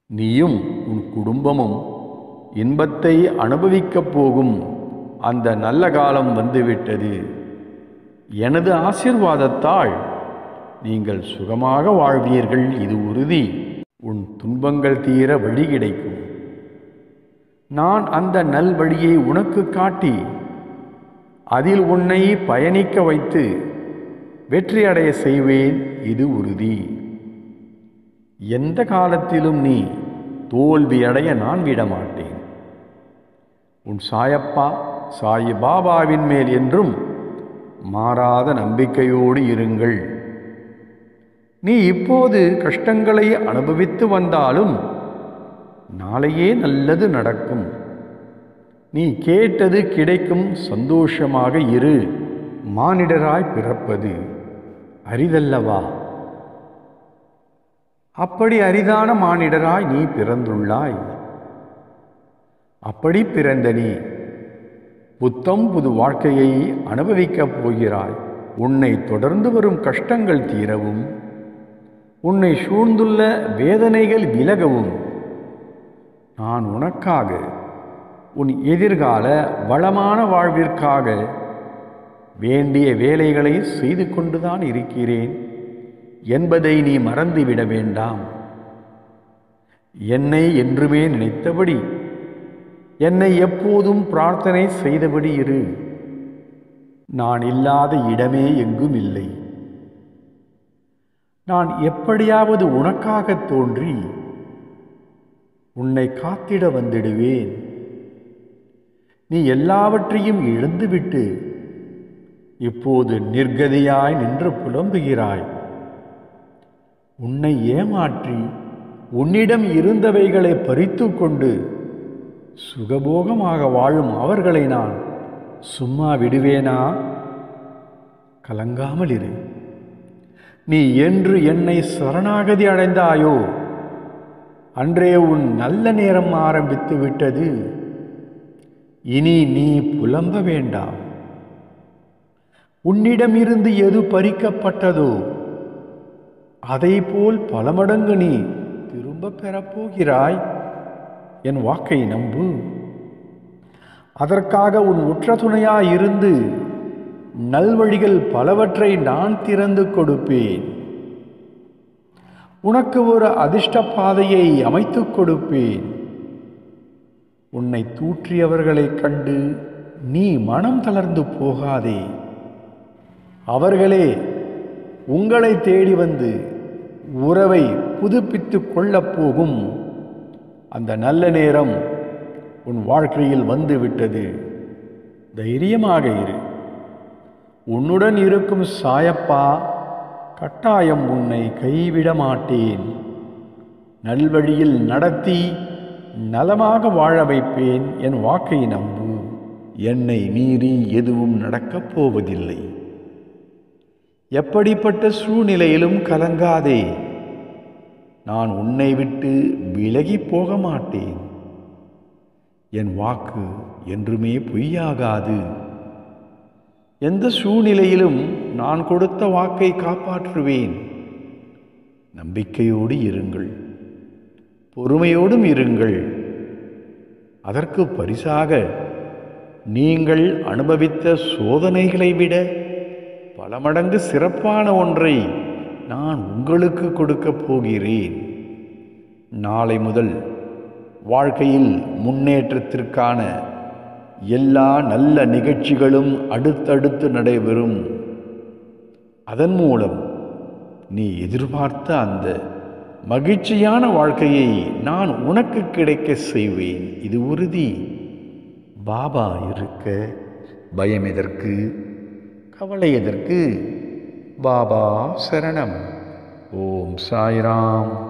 நீயும் உன் குடும்பமும் இன்பத்தை அனுபவிக்கப் போகும் அந்த நல்ல காலம் வந்துவிட்டது எனது ஆசீர்வாதத்தால் நீங்கள் சுகமாக வாழ்வீர்கள் இது உறுதி உன் துன்பங்கள் தீர வழி கிடைக்கும் நான் அந்த நல்வழியை உனக்கு காட்டி அதில் உன்னை பயணிக்க வைத்து வெற்றி அடைய செய்வேன் இது உறுதி எந்த காலத்திலும் நீ தோல்வி அடைய நான் விடமாட்டேன் உன் சாயப்பா சாயி பாபாவின் மேல் என்றும் மாறாத நம்பிக்கையோடு இருங்கள் நீ இப்போது கஷ்டங்களை அனுபவித்து வந்தாலும் நாளையே நல்லது நடக்கும் நீ கேட்டது கிடைக்கும் சந்தோஷமாக இரு மானிடராய் பிறப்பது அரிதல்லவா அப்படி அரிதான மானிடராய் நீ பிறந்துள்ளாய் அப்படி பிறந்த நீ புத்தம் புது வாழ்க்கையை அனுபவிக்கப் போகிறாய் உன்னை தொடர்ந்து வரும் கஷ்டங்கள் தீரவும் உன்னை சூழ்ந்துள்ள வேதனைகள் விலகவும் நான் உனக்காக உன் எதிர்கால வளமான வாழ்விற்காக வேண்டிய வேலைகளை செய்து கொண்டுதான் இருக்கிறேன் என்பதை நீ மறந்துவிட வேண்டாம் என்னை என்றுமே நினைத்தபடி என்னை எப்போதும் பிரார்த்தனை செய்தபடி இரு நான் இல்லாத இடமே எங்கும் இல்லை நான் எப்படியாவது உனக்காக தோன்றி உன்னை காத்திட வந்துடுவேன் நீ எல்லாவற்றையும் இழந்துவிட்டு இப்போது நிர்கதியாய் நின்று புலம்புகிறாய் உன்னை ஏமாற்றி உன்னிடம் இருந்தவைகளை பறித்து கொண்டு சுகபோகமாக வாழும் அவர்களை நான் சும்மா விடுவேனா கலங்காமல் இரு நீ என்று என்னை சரணாகதி அடைந்தாயோ அன்றே உன் நல்ல நேரம் ஆரம்பித்து விட்டது இனி நீ புலம்ப வேண்டாம் உன்னிடமிருந்து எது பறிக்கப்பட்டதோ அதைப்போல் பல மடங்கு நீ திரும்ப பெறப்போகிறாய் என் வாக்கை நம்பு அதற்காக உன் உற்ற துணையாய் இருந்து நல்வழிகள் பலவற்றை நான் திறந்து கொடுப்பேன் உனக்கு ஒரு அதிர்ஷ்ட பாதையை அமைத்துக் கொடுப்பேன் உன்னை தூற்றியவர்களைக் கண்டு நீ மனம் தளர்ந்து போகாதே அவர்களே உங்களை தேடி வந்து உறவை புதுப்பித்து கொள்ளப் போகும் அந்த நல்ல நேரம் உன் வாழ்க்கையில் வந்து விட்டது தைரியமாக இரு உன்னுடன் இருக்கும் சாயப்பா கட்டாயம் உன்னை கைவிட மாட்டேன் நல்வழியில் நடத்தி நலமாக வாழ வைப்பேன் என் வாக்கை நம்பு என்னை மீறி எதுவும் நடக்கப் போவதில்லை எப்படிப்பட்ட சூழ்நிலையிலும் கலங்காதே நான் உன்னை விட்டு விலகி போக மாட்டேன் என் வாக்கு என்றுமே பொய்யாகாது எந்த சூழ்நிலையிலும் நான் கொடுத்த வாக்கை காப்பாற்றுவேன் நம்பிக்கையோடு இருங்கள் பொறுமையோடும் இருங்கள் அதற்கு பரிசாக நீங்கள் அனுபவித்த சோதனைகளை விட பல மடங்கு சிறப்பான ஒன்றை நான் உங்களுக்கு கொடுக்கப் போகிறேன் நாளை முதல் வாழ்க்கையில் முன்னேற்றத்திற்கான எல்லா நல்ல நிகழ்ச்சிகளும் அடுத்தடுத்து நடைபெறும் அதன் மூலம் நீ எதிர்பார்த்த அந்த மகிழ்ச்சியான வாழ்க்கையை நான் உனக்கு கிடைக்க செய்வேன் இது உறுதி பாபா இருக்க பயம் எதற்கு கவலை எதற்கு பாபா சரணம் ஓம் சாய்ராம்